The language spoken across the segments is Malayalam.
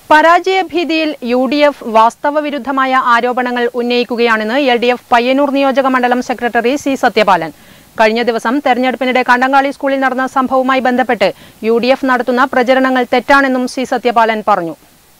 പരാജയഭീതിയിൽ യു ഡി എഫ് വാസ്തവ വിരുദ്ധമായ ആരോപണങ്ങൾ ഉന്നയിക്കുകയാണെന്ന് എൽ ഡി എഫ് പയ്യന്നൂർ നിയോജക മണ്ഡലം സെക്രട്ടറി സി സത്യപാലൻ കഴിഞ്ഞ ദിവസം തെരഞ്ഞെടുപ്പിനിടെ കണ്ടങ്ങാളി സ്കൂളിൽ നടന്ന സംഭവവുമായി ബന്ധപ്പെട്ട് യു ഡി എഫ് നടത്തുന്ന പ്രചരണങ്ങൾ തെറ്റാണെന്നും സി സത്യപാലൻ പറഞ്ഞു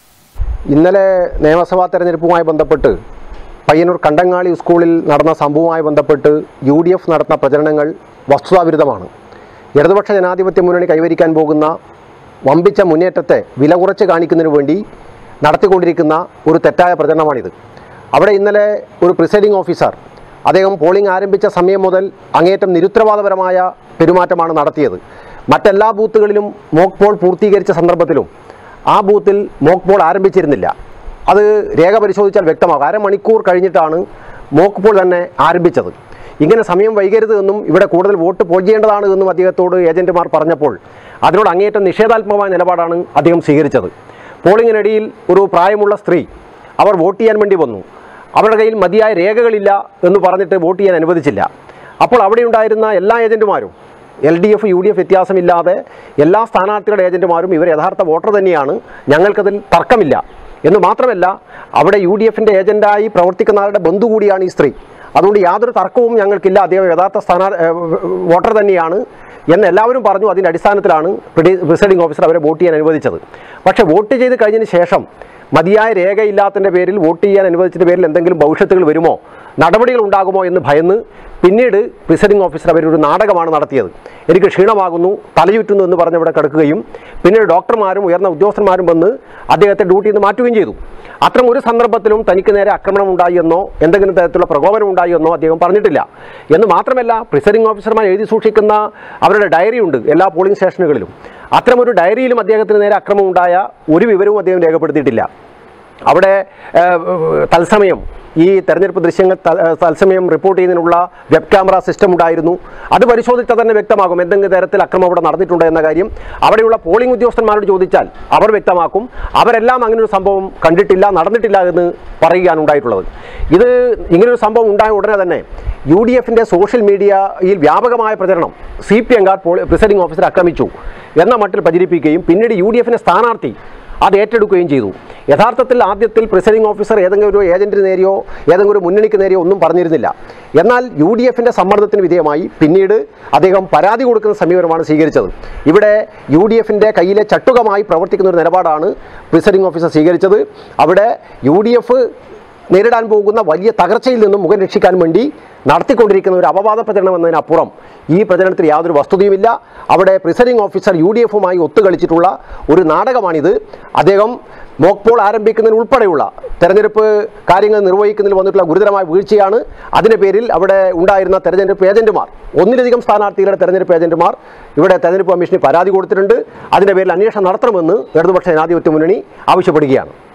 ഇന്നലെ നിയമസഭാ തെരഞ്ഞെടുപ്പുമായി ബന്ധപ്പെട്ട് പയ്യന്നൂർ കണ്ടങ്ങാളി സ്കൂളിൽ നടന്ന സംഭവവുമായി ബന്ധപ്പെട്ട് യു ഡി എഫ് നടത്തുന്ന പ്രചരണങ്ങൾ വസ്തുതാവിരുദ്ധമാണ് ഇടതുപക്ഷ ജനാധിപത്യ മുന്നണി കൈവരിക്കാൻ പോകുന്ന വമ്പിച്ച മുന്നേറ്റത്തെ വില കുറച്ച് കാണിക്കുന്നതിന് വേണ്ടി നടത്തിക്കൊണ്ടിരിക്കുന്ന ഒരു തെറ്റായ പ്രചരണമാണിത് അവിടെ ഇന്നലെ ഒരു പ്രിസൈഡിംഗ് ഓഫീസർ അദ്ദേഹം പോളിംഗ് ആരംഭിച്ച സമയം മുതൽ അങ്ങേയറ്റം നിരുത്തരവാദപരമായ പെരുമാറ്റമാണ് നടത്തിയത് മറ്റെല്ലാ ബൂത്തുകളിലും മോക്ക് പോൾ പൂർത്തീകരിച്ച സന്ദർഭത്തിലും ആ ബൂത്തിൽ മോക്ക് പോൾ ആരംഭിച്ചിരുന്നില്ല അത് രേഖ പരിശോധിച്ചാൽ വ്യക്തമാകും അരമണിക്കൂർ കഴിഞ്ഞിട്ടാണ് മോക്ക് പോൾ തന്നെ ആരംഭിച്ചത് ഇങ്ങനെ സമയം വൈകരുത് എന്നും ഇവിടെ കൂടുതൽ വോട്ട് പോൾ ചെയ്യേണ്ടതാണ് എന്നും അദ്ദേഹത്തോട് ഏജന്റുമാർ പറഞ്ഞപ്പോൾ അതിനോട് അങ്ങേയറ്റം നിഷേധാത്മകമായ നിലപാടാണ് അദ്ദേഹം സ്വീകരിച്ചത് പോളിംഗിനിടയിൽ ഒരു പ്രായമുള്ള സ്ത്രീ അവർ വോട്ട് ചെയ്യാൻ വേണ്ടി വന്നു അവരുടെ കയ്യിൽ മതിയായ രേഖകളില്ല എന്ന് പറഞ്ഞിട്ട് വോട്ട് ചെയ്യാൻ അനുവദിച്ചില്ല അപ്പോൾ അവിടെ ഉണ്ടായിരുന്ന എല്ലാ ഏജന്റുമാരും L D F U D F വ്യത്യാസമില്ലാതെ എല്ലാ സ്ഥാനാർത്ഥികളുടെ ഏജന്റുമാരും ഇവർ യഥാർത്ഥ വോട്ടർ തന്നെയാണ് ഞങ്ങൾക്കതിൽ തർക്കമില്ല എന്ന് മാത്രമല്ല അവിടെ യു ഡി എഫിൻ്റെ ഏജന്റായി പ്രവർത്തിക്കുന്ന ആളുടെ ബന്ധു കൂടിയാണ് ഈ സ്ത്രീ അതുകൊണ്ട് യാതൊരു തർക്കവും ഞങ്ങൾക്കില്ല അദ്ദേഹം യഥാർത്ഥ സ്ഥാനാ വോട്ടർ തന്നെയാണ് എന്ന് എല്ലാവരും പറഞ്ഞു അതിൻ്റെ അടിസ്ഥാനത്തിലാണ് പ്രിസൈഡിംഗ് ഓഫീസർ അവരെ വോട്ട് ചെയ്യാൻ അനുവദിച്ചത് പക്ഷേ വോട്ട് ചെയ്ത് കഴിഞ്ഞതിന് ശേഷം മതിയായ രേഖയില്ലാത്തതിൻ്റെ പേരിൽ വോട്ട് ചെയ്യാൻ അനുവദിച്ചതിൻ്റെ പേരിൽ എന്തെങ്കിലും ഭവിഷ്യത്തുകൾ വരുമോ നടപടികൾ ഉണ്ടാകുമോ എന്ന് ഭയന്ന് പിന്നീട് പ്രിസൈഡിംഗ് ഓഫീസർ അവരൊരു നാടകമാണ് നടത്തിയത് എനിക്ക് ക്ഷീണമാകുന്നു തലചുറ്റുന്നു എന്ന് പറഞ്ഞ് അവിടെ കിടക്കുകയും പിന്നീട് ഡോക്ടർമാരും ഉയർന്ന ഉദ്യോഗസ്ഥന്മാരും വന്ന് അദ്ദേഹത്തെ ഡ്യൂട്ടിയിൽ നിന്ന് മാറ്റുകയും ചെയ്തു അത്തരം ഒരു സന്ദർഭത്തിലും തനിക്ക് നേരെ ആക്രമണം ഉണ്ടായി എന്നോ എന്തെങ്കിലും തരത്തിലുള്ള പ്രകോപനം ഉണ്ടായി എന്നോ അദ്ദേഹം പറഞ്ഞിട്ടില്ല എന്ന് മാത്രമല്ല പ്രിസൈഡിംഗ് ഓഫീസർമാർ എഴുതി സൂക്ഷിക്കുന്ന അവരുടെ ഡയറി ഉണ്ട് എല്ലാ പോളിംഗ് സ്റ്റേഷനുകളിലും അത്തരമൊരു ഡയറിയിലും അദ്ദേഹത്തിന് നേരെ അക്രമം ഉണ്ടായ ഒരു വിവരവും അദ്ദേഹം രേഖപ്പെടുത്തിയിട്ടില്ല അവിടെ ഏഹ്, തത്സമയം ഈ തെരഞ്ഞെടുപ്പ് ദൃശ്യങ്ങൾ ത- ഏഹ്, തത്സമയം റിപ്പോർട്ട് ചെയ്യുന്നതിനുള്ള വെബ് ക്യാമറ സിസ്റ്റം ഉണ്ടായിരുന്നു അത് പരിശോധിച്ചാൽ തന്നെ വ്യക്തമാകും എന്തെങ്കിലും തരത്തിൽ അക്രമം അവിടെ നടന്നിട്ടുണ്ടോ എന്ന കാര്യം അവിടെയുള്ള പോളിംഗ് ഉദ്യോഗസ്ഥന്മാരോട് ചോദിച്ചാൽ അവർ വ്യക്തമാക്കും അവരെല്ലാം അങ്ങനെ ഒരു സംഭവം കണ്ടിട്ടില്ല നടന്നിട്ടില്ല എന്ന് പറയുകയാണ് ഉണ്ടായിട്ടുള്ളത് ഇത് ഇങ്ങനൊരു സംഭവം ഉണ്ടായ ഉടനെ തന്നെ യു ഡി എഫിൻ്റെ സോഷ്യൽ മീഡിയയിൽ വ്യാപകമായ പ്രചരണം സി പി എംകാർ പ്രിസൈഡിംഗ് ഓഫീസർ ആക്രമിച്ചു എന്ന മട്ടിൽ പ്രചരിപ്പിക്കുകയും പിന്നീട് യു ഡി എഫിൻ്റെ സ്ഥാനാർത്ഥി അത് ഏറ്റെടുക്കുകയും ചെയ്തു യഥാർത്ഥത്തിൽ ആദ്യത്തിൽ പ്രിസൈഡിംഗ് ഓഫീസർ ഏതെങ്കിലും ഒരു ഏജന്റിന് നേരെയോ ഏതെങ്കിലും ഒരു മുന്നണിക്ക് നേരെയോ ഒന്നും പറഞ്ഞിരുന്നില്ല എന്നാൽ യു ഡി എഫിൻ്റെ സമ്മർദ്ദത്തിന് വിധേയമായി പിന്നീട് അദ്ദേഹം പരാതി കൊടുക്കുന്ന സമീപനമാണ് സ്വീകരിച്ചത് ഇവിടെ യു ഡി എഫിൻ്റെ കയ്യിലെ ചട്ടുകമായി പ്രവർത്തിക്കുന്ന ഒരു നിലപാടാണ് പ്രിസൈഡിംഗ് ഓഫീസർ സ്വീകരിച്ചത് അവിടെ യു ഡി എഫ് നേരിടാൻ പോകുന്ന വലിയ തകർച്ചയിൽ നിന്നും മുഖം രക്ഷിക്കാൻ വേണ്ടി നടത്തിക്കൊണ്ടിരിക്കുന്ന ഒരു അപവാദ പ്രചരണം എന്നതിനപ്പുറം ഈ പ്രചരണത്തിൽ യാതൊരു വസ്തുതയുമില്ല അവിടെ പ്രിസൈഡിംഗ് ഓഫീസർ യു ഡി എഫുമായി ഒത്തുകളിച്ചിട്ടുള്ള ഒരു നാടകമാണിത് അദ്ദേഹം മോക്ക് പോൾ ആരംഭിക്കുന്നതിന് ഉൾപ്പെടെയുള്ള തെരഞ്ഞെടുപ്പ് കാര്യങ്ങൾ നിർവഹിക്കുന്നതിൽ വന്നിട്ടുള്ള ഗുരുതരമായ വീഴ്ചയാണ് അതിൻ്റെ പേരിൽ അവിടെ ഉണ്ടായിരുന്ന തെരഞ്ഞെടുപ്പ് ഏജന്റുമാർ ഒന്നിലധികം സ്ഥാനാർത്ഥികളുടെ തെരഞ്ഞെടുപ്പ് ഏജന്റുമാർ ഇവിടെ തെരഞ്ഞെടുപ്പ് കമ്മീഷന് പരാതി കൊടുത്തിട്ടുണ്ട് അതിൻ്റെ പേരിൽ അന്വേഷണം നടത്തണമെന്ന് ഇടതുപക്ഷ ജനാധിപത്യ മുന്നണി ആവശ്യപ്പെടുകയാണ്